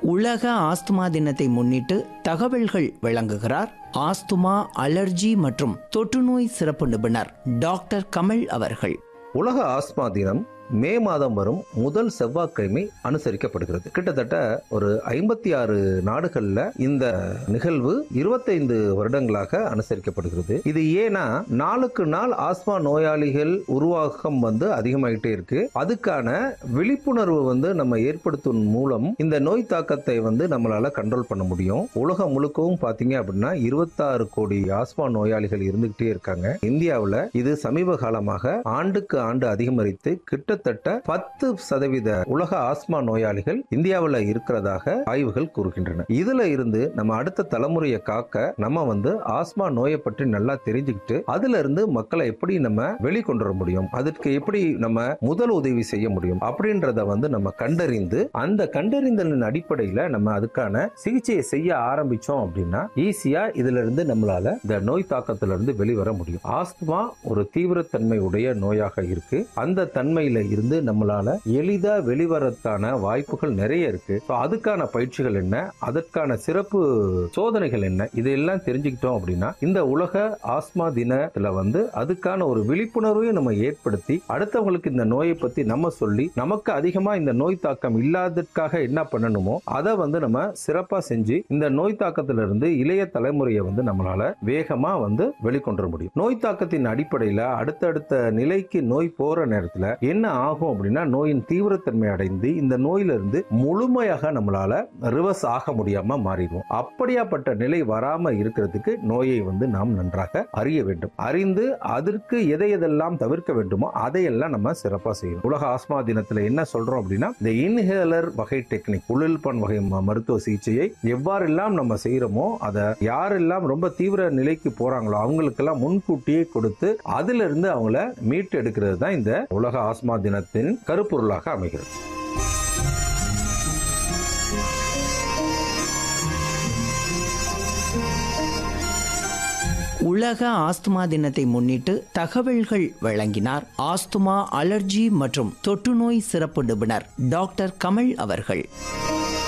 உலக ஆஸ்துமா தினத்தை முன்னிட்டு தகவல்கள் வழங்குகிறார் ஆஸ்துமா அலர்ஜி மற்றும் தொற்றுநோய் சிறப்பு நிபுணர் டாக்டர் கமல் அவர்கள் உலக ஆஸ்மா தினம் மே மாதம் வரும் முதல் செவ்வாய்க்கிழமை அனுசரிக்கப்படுகிறது கிட்டத்தட்ட ஒரு ஐம்பத்தி ஆறு நாடுகள்ல இந்த நிகழ்வு இருபத்தைந்து வருடங்களாக அனுசரிக்கப்படுகிறது இது ஏன்னா நாளுக்கு நாள் ஆஸ்மா நோயாளிகள் உருவாக்கம் வந்து அதிகமாயிட்டே இருக்கு அதுக்கான விழிப்புணர்வு வந்து நம்ம ஏற்படுத்தும் மூலம் இந்த நோய் தாக்கத்தை வந்து நம்மளால கண்ட்ரோல் பண்ண முடியும் உலகம் முழுக்கவும் பாத்தீங்க அப்படின்னா இருபத்தாறு கோடி ஆஸ்மா நோயாளிகள் இருந்துகிட்டே இருக்காங்க இந்தியாவுல இது சமீப காலமாக ஆண்டுக்கு ஆண்டு அதிகரித்து கிட்டத்தட்ட பத்து சதவீத உலக ஆஸ்மா நோயாளிகள் இந்தியாவில் இருக்கிறதாக ஆய்வுகள் கூறுகின்றன இதுல இருந்து நம்ம அடுத்த தலைமுறையை காக்க நம்ம வந்து ஆஸ்மா நோயை பற்றி நல்லா தெரிஞ்சுக்கிட்டு அதுல இருந்து மக்களை எப்படி நம்ம வெளிக்கொண்டு வர முடியும் அதற்கு எப்படி நம்ம முதல் உதவி செய்ய முடியும் அப்படின்றத வந்து நம்ம கண்டறிந்து அந்த கண்டறிந்தலின் அடிப்படையில நம்ம அதுக்கான சிகிச்சையை செய்ய ஆரம்பிச்சோம் அப்படின்னா ஈஸியா இதுல இருந்து நம்மளால இந்த நோய் தாக்கத்துல இருந்து வெளிவர முடியும் ஆஸ்துமா ஒரு தீவிரத்தன்மை உடைய நோயாக இருக்கு அந்த தன்மையில இருந்து நம்மளால எளிதா வெளிவரத்தான வாய்ப்புகள் நிறைய இருக்கு So, அதுக்கான பயிற்சிகள் என்ன அதற்கான சிறப்பு சோதனைகள் என்ன இதையெல்லாம் தெரிஞ்சுக்கிட்டோம் அப்படின்னா இந்த உலக ஆஸ்மா தினத்துல வந்து அதுக்கான ஒரு விழிப்புணர்வையும் நம்ம ஏற்படுத்தி அடுத்தவங்களுக்கு இந்த நோயை பத்தி நம்ம சொல்லி நமக்கு அதிகமா இந்த நோய் தாக்கம் இல்லாததுக்காக என்ன பண்ணணுமோ அதை வந்து நம்ம சிறப்பா செஞ்சு இந்த நோய் தாக்கத்துல இருந்து இளைய தலைமுறையை வந்து நம்மளால வேகமா வந்து வெளிக்கொண்டு வர முடியும் நோய் தாக்கத்தின் அடிப்படையில அடுத்தடுத்த நிலைக்கு நோய் போற நேரத்துல என்ன ஆகும் அப்படின்னா நோயின் தீவிரத்தன்மை அடைந்து இந்த நோயில இருந்து முழுமையாக நம்மளால ரிவர்ஸ் ஆக முடியாம மாறிடுவோம் அப்படியாப்பட்ட நிலை வராம இருக்கிறதுக்கு நோயை வந்து நாம் நன்றாக அறிய வேண்டும் அறிந்து அதற்கு எதை எதெல்லாம் தவிர்க்க வேண்டுமோ அதையெல்லாம் நம்ம சிறப்பா செய்யணும் உலக ஆஸ்மா தினத்துல என்ன சொல்றோம் அப்படின்னா இந்த இன்ஹேலர் வகை டெக்னிக் உழல்பன் வகை ம- மருத்துவ சிகிச்சையை எவ்வாறெல்லாம் நம்ம செய்யறோமோ அதை யாரெல்லாம் ரொம்ப தீவிர நிலைக்கு போறாங்களோ அவங்களுக்கெல்லாம் முன்கூட்டியே கொடுத்து அதுல இருந்து அவங்கள மீட்டு எடுக்கிறது தான் இந்த உலக ஆஸ்மா தினத்தின் கருப்பொருளாக அமைகிறது உலக ஆஸ்துமா தினத்தை முன்னிட்டு தகவல்கள் வழங்கினார் ஆஸ்துமா அலர்ஜி மற்றும் தொற்றுநோய் சிறப்பு நிபுணர் டாக்டர் கமல் அவர்கள்